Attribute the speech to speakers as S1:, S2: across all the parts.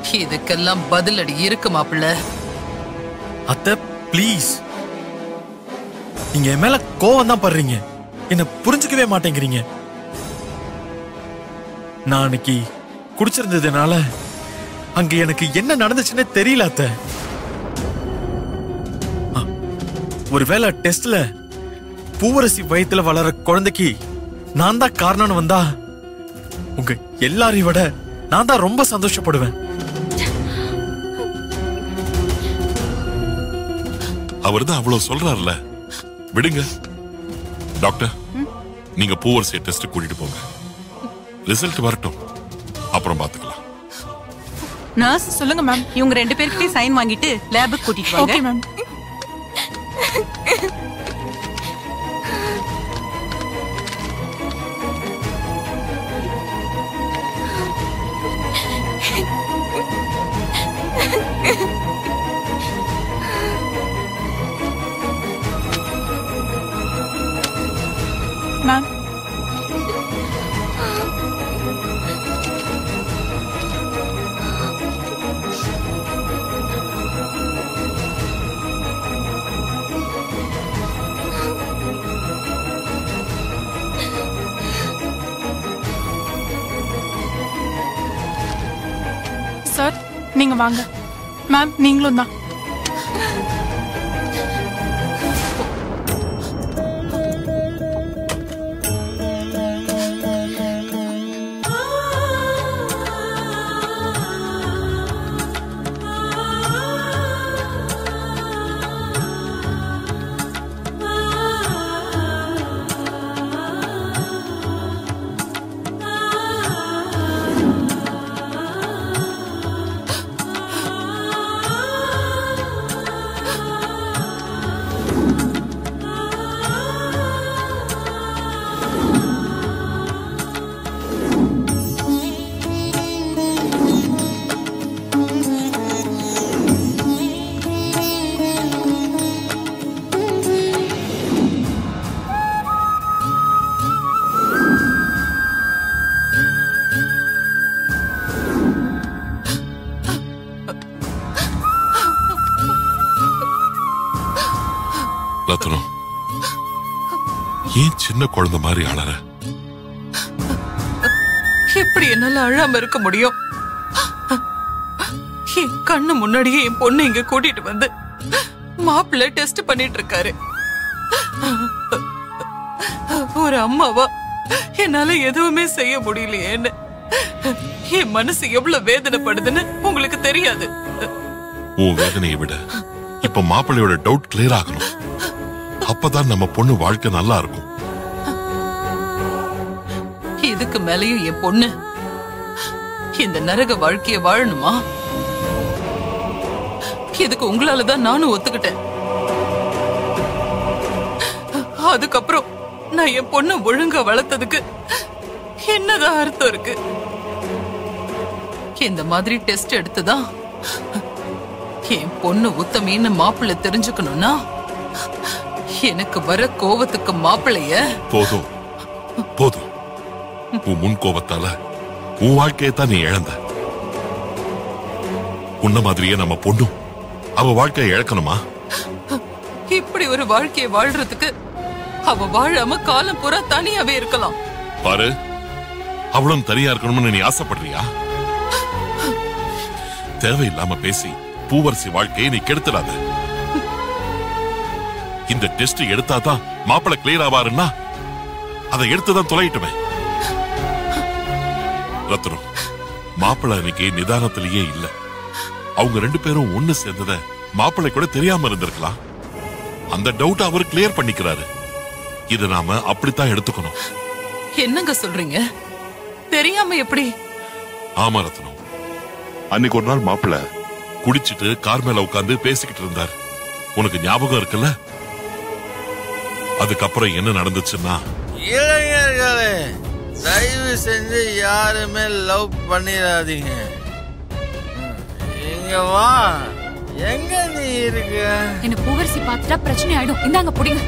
S1: இதுக்கெல்லாம் பதிலடி இருக்கு மாப்பிள்ள
S2: அத்தை ப்ளீஸ் நீங்க என் மேல கோவம் தான் படுறீங்க என்ன புரிஞ்சுக்கவே மாட்டேங்கிறீங்க நான் அன்னைக்கு குடிச்சிருந்ததுனால அங்க எனக்கு என்ன நடந்துச்சுன்னே தெரியல அத்தை ஆ, ஒருவேளை டெஸ்ட்ல பூவரசி வயித்துல வளர குழந்தைக்கு நான் தான் காரணம்னு வந்தா உங்க எல்லாரையும் விட நான் தான் ரொம்ப சந்தோஷப்படுவேன்
S3: அவர் தான் அவ்வளவு சொல்றாருல விடுங்க டாக்டர் நீங்க பூவரசிய டெஸ்ட் கூட்டிட்டு போங்க ரிசல்ட் வரட்டும் அப்புறம் பாத்துக்கலாம்
S4: நர்ஸ்
S5: சொல்லுங்க மேம்
S4: இவங்க ரெண்டு பேர்கிட்டயும் சைன் வாங்கிட்டு லேபுக்கு கூட்டிட்டு வாங்க
S5: ஓகே மேம் மேம் சார் நீங்க வாங்க மேம் நீங்களும் தான்
S3: ரத்னம் ஏன் சின்ன குழந்தை மாதிரி அழற
S1: எப்படி என்னால அழாம இருக்க முடியும் என் கண்ணு முன்னாடியே என் பொண்ணு இங்க கூட்டிட்டு வந்து மாப்பிள்ளை டெஸ்ட் பண்ணிட்டு இருக்காரு ஒரு அம்மாவா என்னால எதுவுமே செய்ய முடியலையேன்னு என் மனசு எவ்வளவு வேதனைப்படுதுன்னு உங்களுக்கு தெரியாது
S3: உன் வேதனையை விட இப்ப மாப்பிள்ளையோட டவுட் கிளியர் ஆகணும் அப்பதான் நம்ம பொண்ணு வாழ்க்கை நல்லா இருக்கும்
S1: இதுக்கு மேலயும் என் பொண்ணு இந்த நரக வாழ்க்கைய வாழணுமா இதுக்கு உங்களாலதான் நானும் ஒத்துக்கிட்டேன் அதுக்கப்புறம் நான் என் பொண்ணை ஒழுங்கா வளர்த்ததுக்கு என்னதான் அர்த்தம் இருக்கு இந்த மாதிரி டெஸ்ட் எடுத்துதான் என் பொண்ணு உத்தமின்னு மாப்பிள்ளை தெரிஞ்சுக்கணும்னா எனக்கு வர கோவத்துக்கு மாப்பிள்ளைய
S3: போதும் போதும் உன் முன் கோபத்தால உன் வாழ்க்கையை தான் நீ இழந்த உன்ன மாதிரியே நம்ம பொண்ணும் அவ வாழ்க்கையை இழக்கணுமா
S1: இப்படி ஒரு வாழ்க்கையை வாழ்றதுக்கு அவ வாழாம காலம் பூரா தனியாவே இருக்கலாம்
S3: பாரு அவளும் தனியா இருக்கணும்னு நீ ஆசைப்படுறியா தேவையில்லாம பேசி பூவரசி வாழ்க்கையை நீ கெடுத்துடாத இந்த டெஸ்ட் எடுத்தாதான் மாப்பிள்ளை கிளியர் ஆவாருன்னா அதை எடுத்துதான் தொலையிட்டுமே ரத்னம் மாப்பிள்ளை அன்னைக்கு நிதானத்திலேயே இல்ல அவங்க ரெண்டு பேரும் ஒண்ணு சேர்ந்தத மாப்பிள்ளை கூட தெரியாம இருந்திருக்கலாம் அந்த டவுட் அவர் கிளியர் பண்ணிக்கிறாரு இத நாம அப்படித்தான் எடுத்துக்கணும்
S1: என்னங்க சொல்றீங்க தெரியாம எப்படி
S3: ஆமா ரத்னம் அன்னைக்கு ஒரு நாள் மாப்பிள்ள குடிச்சிட்டு கார் மேல உட்கார்ந்து பேசிக்கிட்டு இருந்தார் உனக்கு ஞாபகம் இருக்குல்ல அதுக்கப்புறம் என்ன நடந்துச்சுன்னா
S6: இளைஞர்களே தயவு செஞ்சு யாருமே லவ் பண்ணிடாதீங்க ம், இங்க வா எங்க நீ இருக்க
S7: என்ன பூவரசி பார்த்துட்டா பிரச்சனை ஆயிடும் இந்தாங்க புடிங்க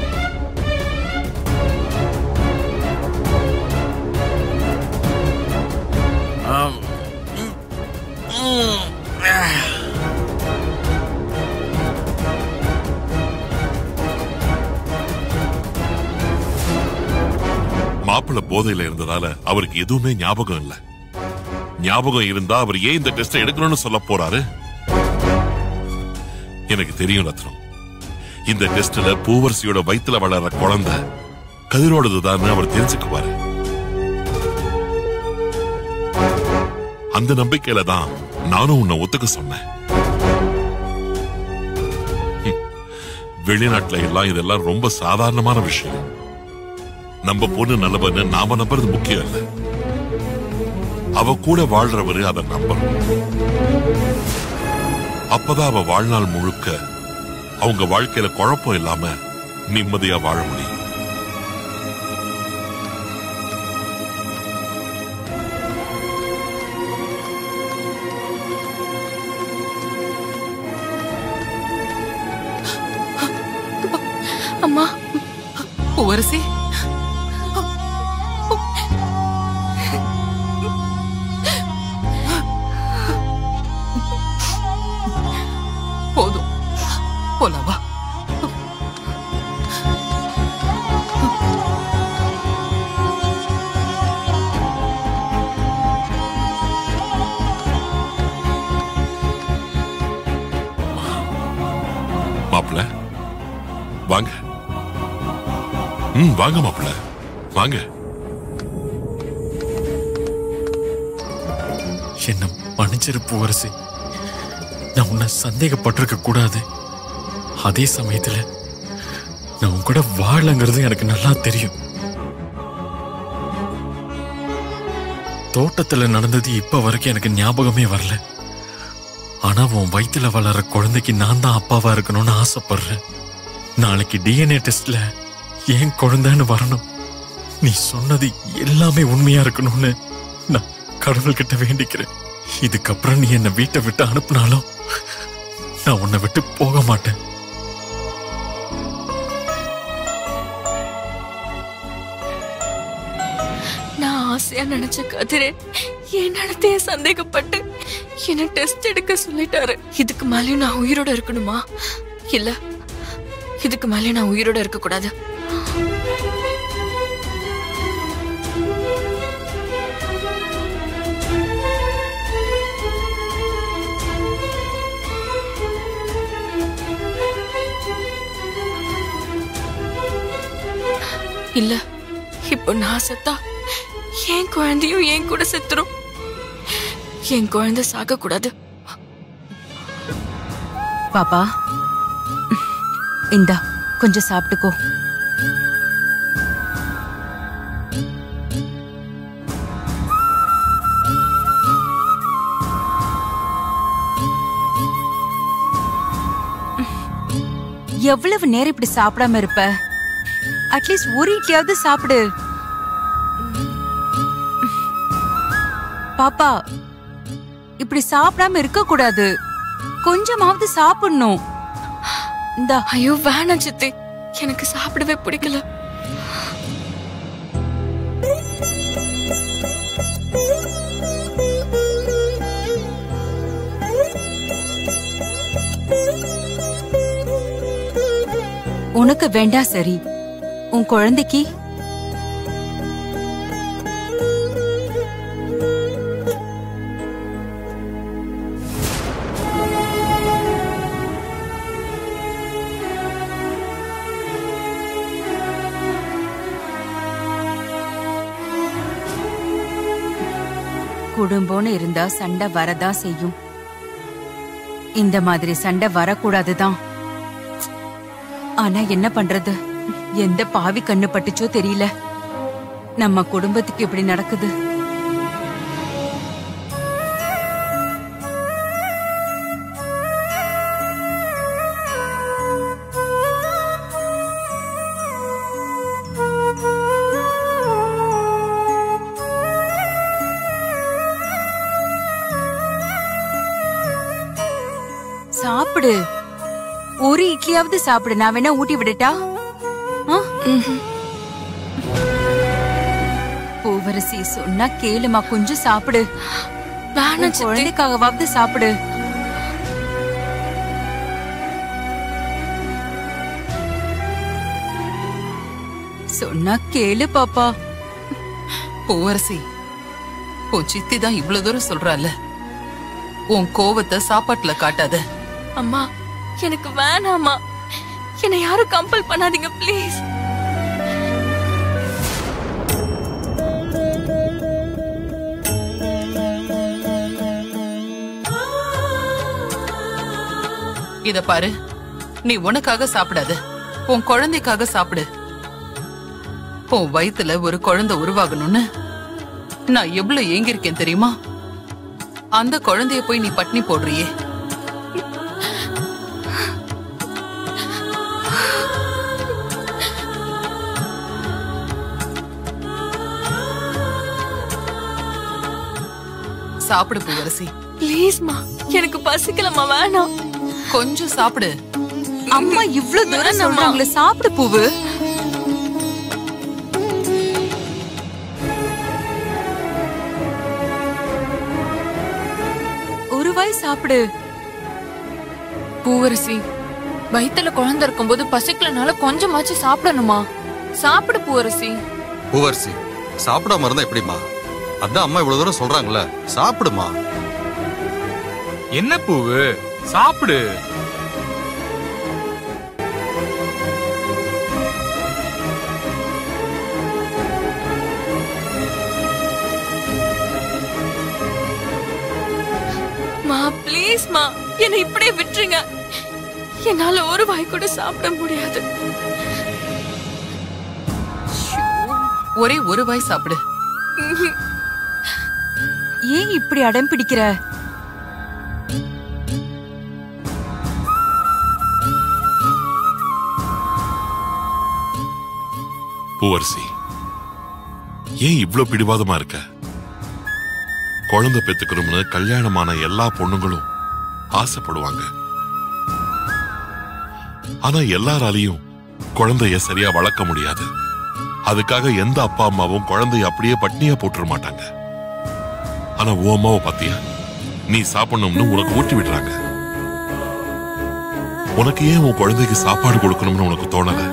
S6: ஆம். ம், ம்,
S3: மாப்பிள்ளை போதையில இருந்ததால அவருக்கு எதுவுமே ஞாபகம் இல்ல ஞாபகம் இருந்தா அவர் ஏன் இந்த டெஸ்ட் எடுக்கணும்னு சொல்ல போறாரு எனக்கு தெரியும் ரத்னம் இந்த டெஸ்ட்ல பூவரசியோட வயித்துல வளர்ற குழந்தை கதிரோடதுதான் அவர் தெரிஞ்சுக்குவாரு அந்த நம்பிக்கையில தான் நானும் உன்னை ஒத்துக்க சொன்னேன் ஹம். வெளிநாட்டுல எல்லாம் இதெல்லாம் ரொம்ப சாதாரணமான விஷயம் நம்ம பொண்ணு நல்லவன்னு நாம நம்புறது முக்கியம் இல்ல அவ கூட வாழ்றவரு அதை நம்பணும் அப்பதான் அவ வாழ்நாள் முழுக்க அவங்க வாழ்க்கையில குழப்பம் இல்லாம நிம்மதியா வாழ முடியும்
S5: அம்மா
S1: பூவரசி போதும் போலாம் வா
S3: மாப்பிள்ள வாங்க ம் வாங்க மாப்பிள்ள வாங்க
S2: என்ன மன்னிச்சிரு பூவரசி நான் உன்னை சந்தேகப்பட்டிருக்க கூடாது அதே சமயத்துல நான் உன் கூட வாழங்கிறது எனக்கு நல்லா தெரியும் தோட்டத்துல நடந்தது இப்ப வரைக்கும் எனக்கு ஞாபகமே வரல ஆனா உன் வயித்துல வளர்ற குழந்தைக்கு நான் தான் அப்பாவா இருக்கணும்னு ஆசைப்படுறேன் நாளைக்கு டிஎன்ஏ டெஸ்ட்ல ஏன் குழந்தைன்னு வரணும் நீ சொன்னது எல்லாமே உண்மையா இருக்கணும்னு நான் கடவுள்கிட்ட வேண்டிக்கிறேன் இதுக்கப்புறம் நீ என்னை வீட்டை விட்டு அனுப்புனாலும் நான் உன்னை விட்டு போக மாட்டேன்
S5: நான் ஆசையா நினைச்ச கதிரே என் நடத்தைய சந்தேகப்பட்டு என்ன டெஸ்ட் எடுக்க சொல்லிட்டாரு இதுக்கு மேலயும் நான் உயிரோட இருக்கணுமா இல்ல இதுக்கு மேலயும் நான் உயிரோட இருக்க கூடாது இல்ல இப்போ நான் செத்தா என் குழந்தையும் என் கூட செத்துரும் என் குழந்தை சாக கூடாது
S4: பாப்பா இந்தா கொஞ்சம் சாப்பிட்டுக்கோ எவ்வளவு நேரம் இப்படி சாப்பிடாம இருப்ப அட்லீஸ்ட் ஒரு இட்லியாவது சாப்பிடு பாப்பா இப்படி சாப்பிடாம இருக்க கூடாது கொஞ்சமாவது சாப்பிடணும் இந்தா
S5: ஐயோ வேணாம் சித்தி எனக்கு சாப்பிடவே பிடிக்கல
S4: உனக்கு வேண்டா சரி உன் குழந்தைக்கு குடும்பம்னு இருந்தா சண்டை வரதா செய்யும் இந்த மாதிரி சண்டை வரக்கூடாதுதான் ஆனா என்ன பண்றது எந்த பாவி கண்ணு பட்டுச்சோ தெரியல நம்ம குடும்பத்துக்கு இப்படி நடக்குது சாப்பிடு ஒரு இட்லியாவது சாப்பிடு நான் வேணா ஊட்டி விடட்டா ஆ? பூவரசி சொன்னா கேளுமா கொஞ்சம் சாப்பிடு
S5: வேணாம்
S4: உன்
S5: சித்தி
S4: குழந்தைக்காகவாவது சாப்பிடு சொன்னா கேளு பாப்பா
S1: பூவரசி உன் சித்தி தான் இவ்வளவு தூரம் சொல்றால உன் கோவத்தை சாப்பாட்டுல காட்டாத
S5: அம்மா எனக்கு வேணாம்மா என்னை யாரும் கம்பல் பண்ணாதீங்க ப்ளீஸ்
S1: இத பாரு நீ உனக்காக சாப்பிடாத உன் குழந்தைக்காக சாப்பிடு உன் வயித்துல ஒரு குழந்தை உருவாகணும்னு நான் எவ்வளவு ஏங்கிருக்கேன் தெரியுமா அந்த குழந்தைய போய் நீ பட்னி போடுறியே சாப்பிடு பூவரசி
S5: ப்ளீஸ்மா எனக்கு பசிக்கலம்மா வேணாம்
S1: கொஞ்சம் சாப்பிடு
S4: அம்மா இவ்ளோ தூரம்
S5: வேணாம்மா.
S4: சொல்றாங்களே சாப்பிடு பூவு ஒரு வாய் சாப்பிடு
S7: பூவரசி வயித்துல குழந்தை இருக்கும்போது பசிக்கலனால கொஞ்சமாச்சு சாப்பிடணுமா சாப்பிடு பூவரசி
S8: பூவரசி சாப்பிடாம இருந்தா எப்படிம்மா அதான் அம்மா இவ்வளவு தூரம் சொல்றாங்கல்ல சாப்பிடுமா
S9: என்ன பூவு சாப்பிடு
S5: மா ப்ளீஸ்மா என்னை இப்படியே விட்டுருங்க என்னால ஒரு வாய் கூட சாப்பிட முடியாது
S1: ஒரே ஒரு வாய் சாப்பிடு
S4: ஏன் இப்படி அடம் பிடிக்கிற
S3: பூவரசி ஏன் இவ்ளோ பிடிவாதமா இருக்க குழந்தை பெத்துக்கணும்னு கல்யாணமான எல்லா பொண்ணுங்களும் ஆசைப்படுவாங்க ஆனா எல்லாராலையும் குழந்தைய சரியா வளர்க்க முடியாது அதுக்காக எந்த அப்பா அம்மாவும் குழந்தைய அப்படியே பட்னியா போட்டுற மாட்டாங்க ஆனா உன் அம்மாவை பாத்தியா நீ சாப்பிடணும்னு உனக்கு ஊட்டி விடுறாங்க உனக்கு ஏன் உன் குழந்தைக்கு சாப்பாடு கொடுக்கணும்னு உனக்கு தோணல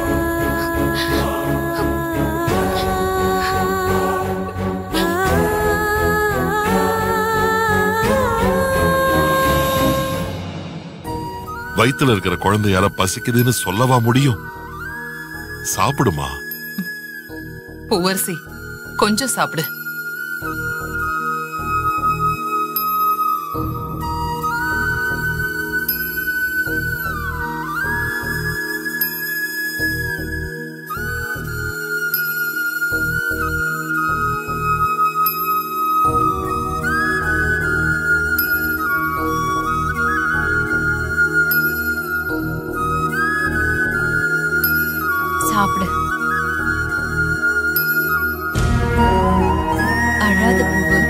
S3: வயித்துல இருக்கிற குழந்தையால பசிக்குதுன்னு சொல்லவா முடியும் சாப்பிடுமா
S1: பூவரசி கொஞ்சம் சாப்பிடு
S4: சாப்பிடு அழாத பூவு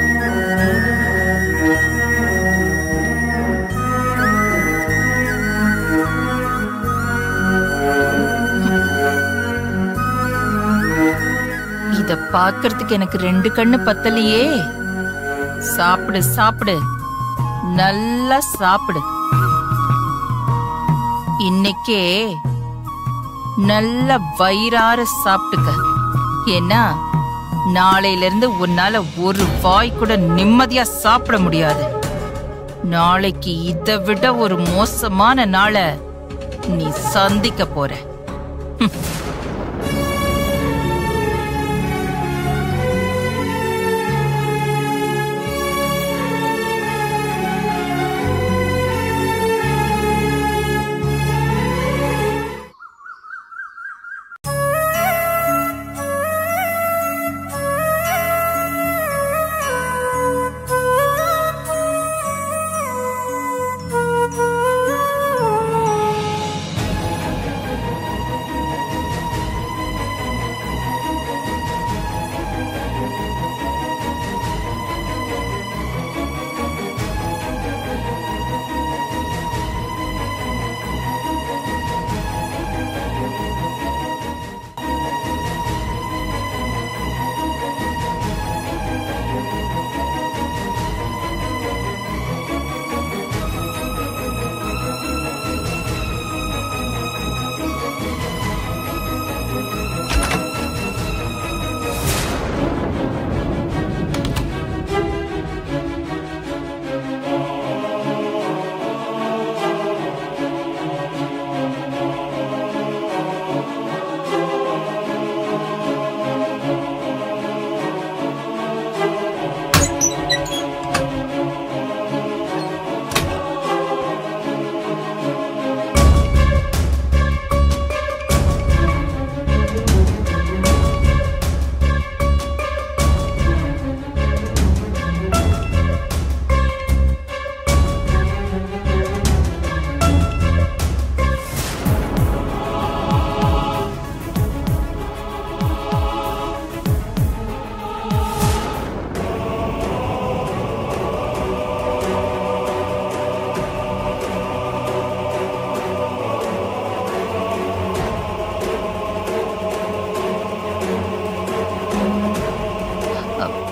S4: இத பாக்குறதுக்கு எனக்கு ரெண்டு கண்ணு பத்தலையே சாப்பிடு சாப்பிடு நல்லா சாப்பிடு இன்னைக்கே நல்ல வயிறார சாப்பிட்டுக்க ஏன்னா நாளையில இருந்து உன்னால ஒரு வாய் கூட நிம்மதியா சாப்பிட முடியாது நாளைக்கு இதை விட ஒரு மோசமான நாளை நீ சந்திக்க போற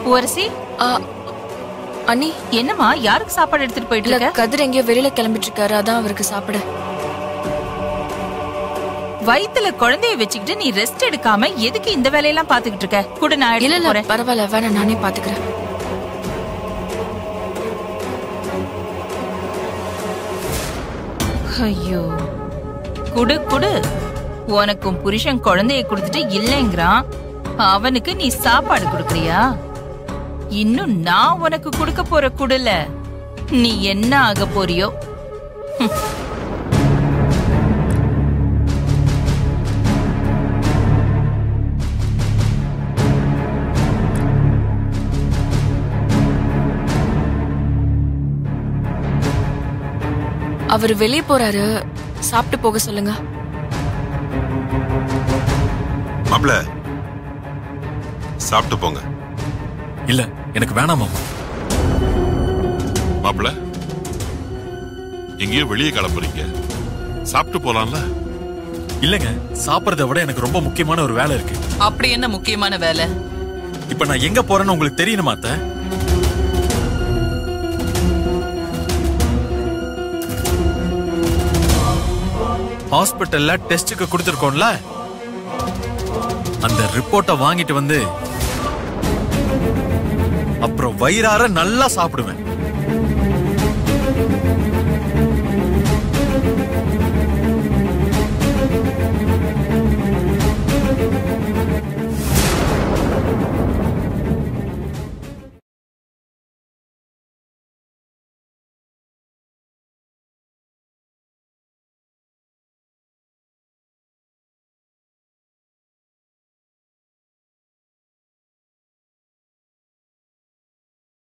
S10: பூவரசி
S5: ஆ, அண்ணி
S10: என்னம்மா யாருக்கு சாப்பாடு எடுத்துட்டு போயிட்டு
S5: இல்ல
S10: இருக்க
S5: கதிர் எங்கேயோ வெளியில கிளம்பிட்டு இருக்காரு அதான் அவருக்கு சாப்பிட
S10: வயித்துல குழந்தைய வச்சுக்கிட்டு நீ ரெஸ்ட் எடுக்காம எதுக்கு இந்த வேலையெல்லாம் பாத்துக்கிட்டு இருக்க கூட நான்
S5: இல்ல
S10: எடுத்து
S5: இல்ல
S10: போறேன்
S5: பரவாயில்ல வேணாம் நானே பாத்துக்கிறேன்
S10: ஐயோ குடு குடு உனக்கும் புருஷன் குழந்தைய கொடுத்துட்டு இல்லைங்கிறான் அவனுக்கு நீ சாப்பாடு கொடுக்கறியா இன்னும் நான் உனக்கு கொடுக்க போற குடுல நீ என்ன ஆக போறியோ
S5: அவர் வெளியே போறாரு சாப்பிட்டு போக சொல்லுங்க
S11: மாப்ள சாப்பிட்டு போங்க
S2: இல்ல எனக்கு வேணாம் மாமா
S3: மாப்பிள எங்கேயோ வெளியே கிளம்புறீங்க சாப்பிட்டு போலாம்ல
S2: இல்லங்க சாப்பிடறத விட எனக்கு ரொம்ப முக்கியமான ஒரு வேலை இருக்கு
S1: அப்படி என்ன முக்கியமான வேலை
S2: இப்ப நான் எங்க போறேன்னு உங்களுக்கு தெரியணுமா அத்தை ஹாஸ்பிட்டல்ல டெஸ்டுக்கு கொடுத்துருக்கோம்ல அந்த ரிப்போர்ட்டை வாங்கிட்டு வந்து அப்புறம் வயிறார நல்லா சாப்பிடுவேன்